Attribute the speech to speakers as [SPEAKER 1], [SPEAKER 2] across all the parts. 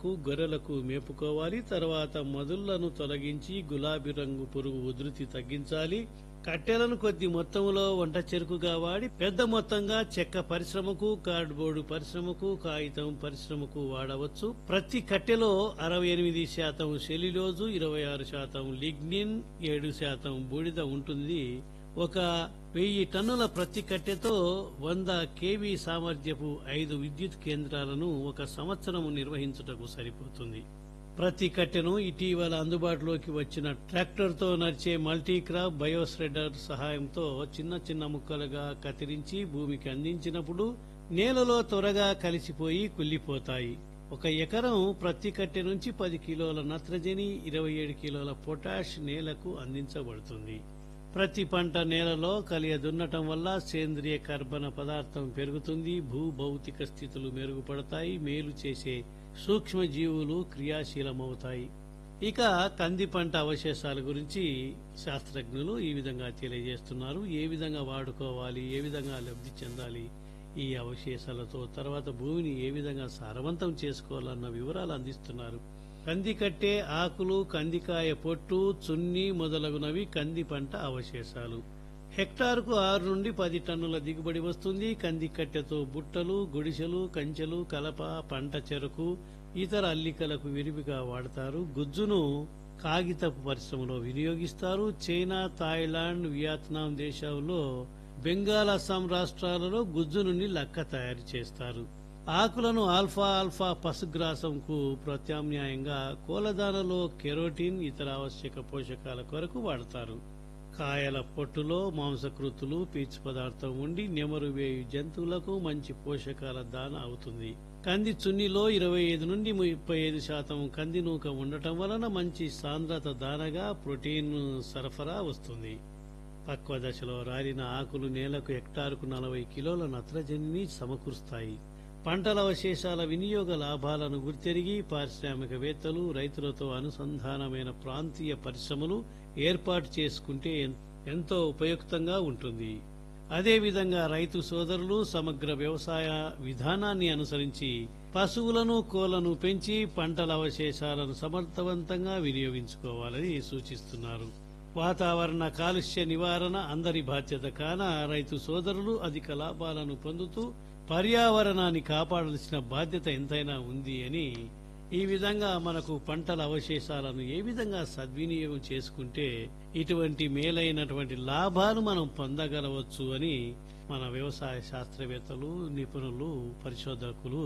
[SPEAKER 1] ఆవులకు గొర్రెలకు మేపుకోవాలి తర్వాత మదుళ్లను తొలగించి గులాబీ రంగు పురుగు ఉధృతి తగ్గించాలి కట్టెలను కొద్ది మొత్తంలో వంట చెరుకుగా వాడి పెద్ద మొత్తంగా చెక్క పరిశ్రమకు కార్డ్బోర్డు పరిశ్రమకు కాగితం పరిశ్రమకు వాడవచ్చు ప్రతి కట్టెలో అరవై ఎనిమిది శాతం సెల్యులోజు ఇరవై ఆరు శాతం లిగ్నిన్ ఏడు శాతం బూడిద ఉంటుంది ఒక వెయ్యి టన్నుల ప్రతి కట్టెతో వంద కేవీ సామర్థ్యపు ఐదు విద్యుత్ కేంద్రాలను ఒక సంవత్సరము నిర్వహించుటకు సరిపోతుంది ప్రతి కట్టెను ఇటీవల అందుబాటులోకి వచ్చిన ట్రాక్టర్తో నడిచే మల్టీ క్రాప్ బయోస్రెడర్ సహాయంతో చిన్న చిన్న ముక్కలుగా కత్తిరించి భూమికి అందించినప్పుడు నేలలో త్వరగా కలిసిపోయి కుళ్ళిపోతాయి ఒక ఎకరం ప్రతి కట్టె నుంచి పది కిలోల నత్రజని ఇరవై ఏడు కిలోల పొటాష్ నేలకు అందించబడుతుంది ప్రతి పంట నేలలో కలియ దున్నటం వల్ల సేంద్రియ కర్బన పదార్థం పెరుగుతుంది భూ భౌతిక స్థితులు మెరుగుపడతాయి మేలు చేసే సూక్ష్మ జీవులు క్రియాశీలమవుతాయి ఇక కంది పంట అవశేషాల గురించి శాస్త్రజ్ఞులు ఈ విధంగా తెలియజేస్తున్నారు ఏ విధంగా వాడుకోవాలి ఏ విధంగా లబ్ధి చెందాలి ఈ అవశేషాలతో తర్వాత భూమిని ఏ విధంగా సారవంతం చేసుకోవాలన్న వివరాలు అందిస్తున్నారు కంది కట్టే ఆకులు కందికాయ పొట్టు చున్ని మొదలగునవి కంది పంట అవశేషాలు హెక్టారుకు ఆరు నుండి పది టన్నుల దిగుబడి వస్తుంది కంది కట్టెతో బుట్టలు గుడిసెలు కంచెలు కలప పంట చెరకు ఇతర అల్లికలకు విరివిగా వాడతారు గుజ్జును కాగితపు పరిశ్రమలో వినియోగిస్తారు చైనా థాయిలాండ్ వియత్నాం దేశాల్లో బెంగాల్ అస్సాం రాష్ట్రాలలో గుజ్జు నుండి లక్క తయారు చేస్తారు ఆకులను ఆల్ఫా ఆల్ఫా పశుగ్రాసంకు ప్రత్యామ్నాయంగా కోలదానలో కెరోటిన్ ఇతర ఆవశ్యక పోషకాల కొరకు వాడతారు కాయల పొట్టులో మాంసకృతులు పీచు పదార్థం ఉండి నెమరు వేయు జంతువులకు మంచి పోషకాల దాన అవుతుంది కంది చున్నిలో ఇరవై ఐదు నుండి ముప్పై ఐదు శాతం కంది నూక ఉండటం వలన మంచి సాంద్రత దానగా ప్రోటీన్ సరఫరా వస్తుంది పక్వ దశలో రాలిన ఆకులు నేలకు హెక్టారుకు నలభై కిలోల నత్రజనిని సమకూరుస్తాయి పంటల అవశేషాల వినియోగ లాభాలను గుర్తెరిగి పారిశ్రామికవేత్తలు రైతులతో అనుసంధానమైన ప్రాంతీయ పరిశ్రమలు ఏర్పాటు చేసుకుంటే ఎన్- ఎంతో ఉపయుక్తంగా ఉంటుంది అదేవిధంగా రైతు సోదరులు సమగ్ర వ్యవసాయ విధానాన్ని అనుసరించి పశువులను కోళ్లను పెంచి పంటల అవశేషాలను సమర్థవంతంగా వినియోగించుకోవాలని సూచిస్తున్నారు వాతావరణ కాలుష్య నివారణ అందరి బాధ్యత కాన రైతు సోదరులు అధిక లాభాలను పొందుతూ పర్యావరణాన్ని కాపాడాల్సిన బాధ్యత ఎంతైనా ఉంది అని ఈ విధంగా మనకు పంటల అవశేషాలను ఏ విధంగా సద్వినియోగం చేసుకుంటే ఇటువంటి మేలైనటువంటి లాభాలు మనం పొందగలవచ్చు అని మన వ్యవసాయ శాస్త్రవేత్తలు నిపుణులు పరిశోధకులు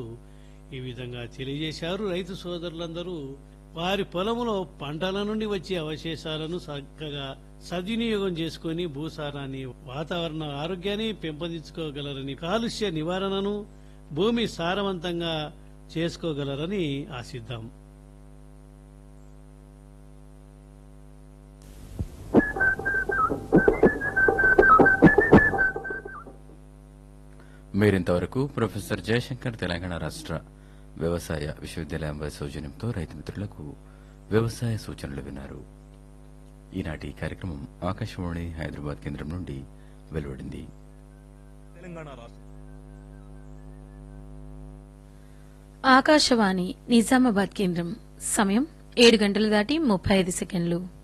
[SPEAKER 1] ఈ విధంగా తెలియజేశారు రైతు సోదరులందరూ వారి పొలములో పంటల నుండి వచ్చే అవశేషాలను చక్కగా సద్వినియోగం చేసుకుని భూసారాన్ని వాతావరణ ఆరోగ్యాన్ని పెంపొందించుకోగలరని కాలుష్య నివారణను భూమి సారవంతంగా చేసుకోగలరని ఆశిద్దాం
[SPEAKER 2] మీరింతవరకు ప్రొఫెసర్ జయశంకర్ తెలంగాణ రాష్ట్ర వ్యవసాయ విశ్వవిద్యాలయం వారి సౌజన్యంతో రైతు మిత్రులకు వ్యవసాయ సూచనలు విన్నారు ఈనాటి కార్యక్రమం ఆకాశవాణి హైదరాబాద్ కేంద్రం నుండి వెలువడింది
[SPEAKER 3] తెలంగాణ రాష్ట్ర
[SPEAKER 4] ఆకాశవాణి నిజామాబాద్ కేంద్రం సమయం ఏడు గంటలు దాటి ముప్పై ఐదు సెకండ్లు